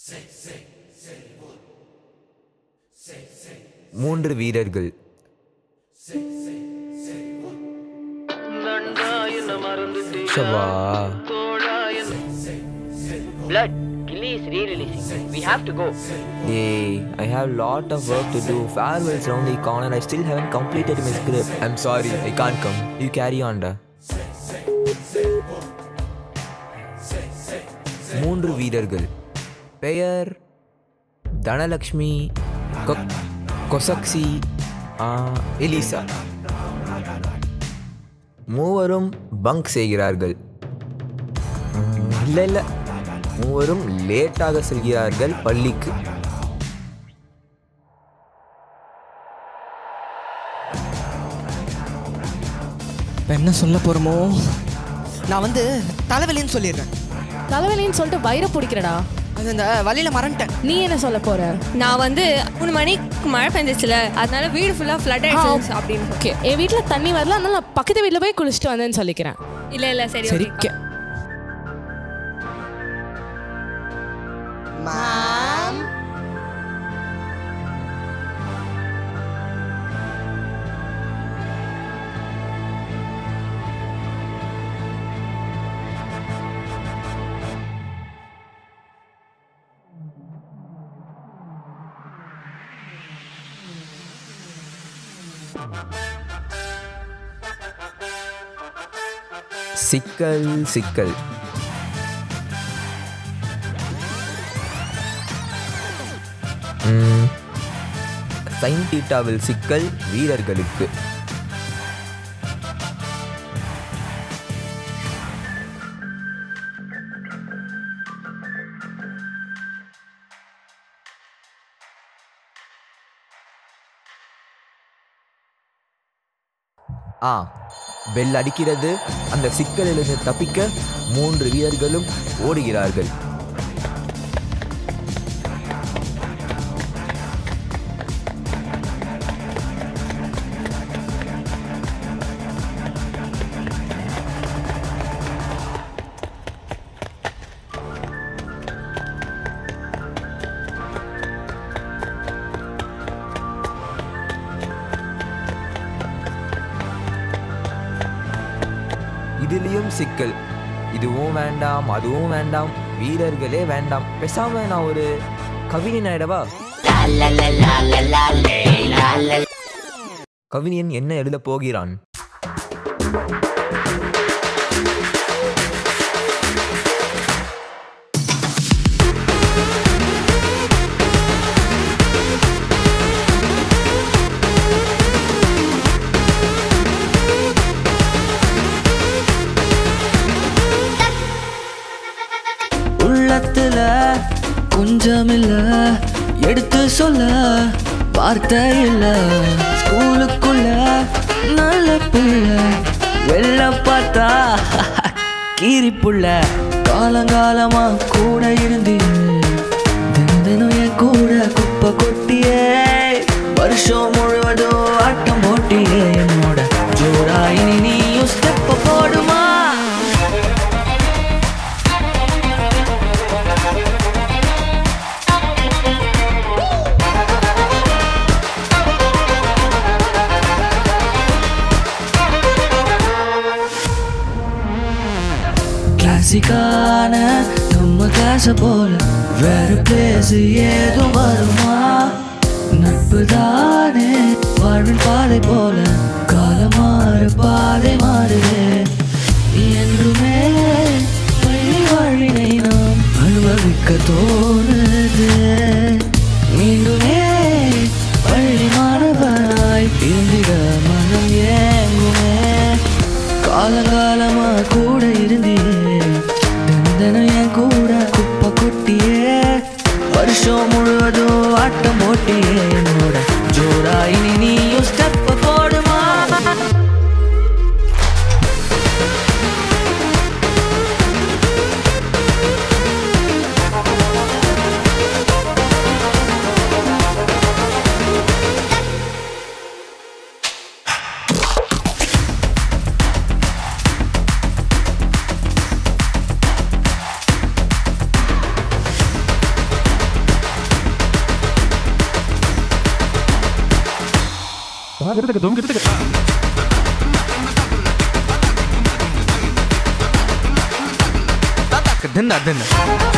மூன்று வீரர்கள் ஷவா Blood, Gilly is re-releasing. We have to go. Hey, I have lot of work to do. Farewell's around the corner. I still haven't completed my script. I'm sorry, I can't come. You carry on, da. மூன்று வீரர்கள் பெயர் தனலக்ஷ்மி கொ- கொசக்சி ஆ, Elisha மூவரும் bunk செய்கிறார்கள் ம், இல்ல இல்ல மூவரும் லேட்டாக செல்கிறார்கள் பள்ளிக்கு இப்போ என்ன சொல்ல போகிறோமோ நான் வந்து தலைவலின்னு சொல்லிடுறேன் தலைவலின்னு சொல்லிட்டு வயிறை பிடிக்கிறடா அது இந்த வழியில் மறந்துட்டேன் நீ என்ன சொல்ல போற நான் வந்து மூணு மணிக்கு மழை பெஞ்சிச்சுல அதனால வீடு ஃபுல்லாக ஃப்ளட் ஆயிடுச்சு அப்படின்னு ஓகே என் வீட்டில் தண்ணி வரல அதனால நான் பக்கத்து வீட்டில் போய் குளிச்சுட்டு வந்தேன்னு சொல்லிக்கிறேன் இல்லை இல்லை சரி சரி okay. சிக்கல் சிக்கல் ம், சைன் தீட்டாவில் சிக்கல் வீரர்களுக்கு ஆ பெல் அடிக்கிறது அந்த சிக்கலிலிருந்து தப்பிக்க மூன்று வீரர்களும் ஓடுகிறார்கள் இதுலயும் சிக்கல் இதுவும் வேண்டாம் அதுவும் வேண்டாம் வீரர்களே வேண்டாம் பேசாம நான் ஒரு கவிஞன் ஆயிடவா கவிஞன் என்ன எழுத போகிறான் உள்ளத்துல கொஞ்சமில்ல எடுத்து சொல்ல வார்த்தை இல்ல ஸ்கூலுக்குள்ள நல்ல பிள்ளை வெள்ள பார்த்தா கீரி புள்ள காலங்காலமா கூட இருந்தீங்க தினம் தினம் என் கூட குப்பை கொட்டியே வருஷம் முழுவதும் ஆட்டம் போட்டியே என்னோட ஜோரா இனி நீயும் ஸ்டெப்ப போடுமா கிளாசிக்கான நம்ம கிளாஸ போல வேற பிளேஸ் ஏதும் வருமா நட்பு தானே வாழ்வின் பாதை போல காலம் மாறு பாதை மாறுதே என்றுமே பள்ளி வாழ்வினை நாம் அனுபவிக்க தோணுது மீண்டுமே பள்ளி மாணவனாய் இருந்திட மனம் ஏங்குமே காலங்காலமா கூட இருந்தியே தினம் தினம் என் கூட குப்பை கொட்டியே வருஷம் முழுவதும் ஆட்டம் போட்டியே என்னோட ஜோரா இனி நீயும் ஸ்டெப் போடுமா தின்ன தின்ன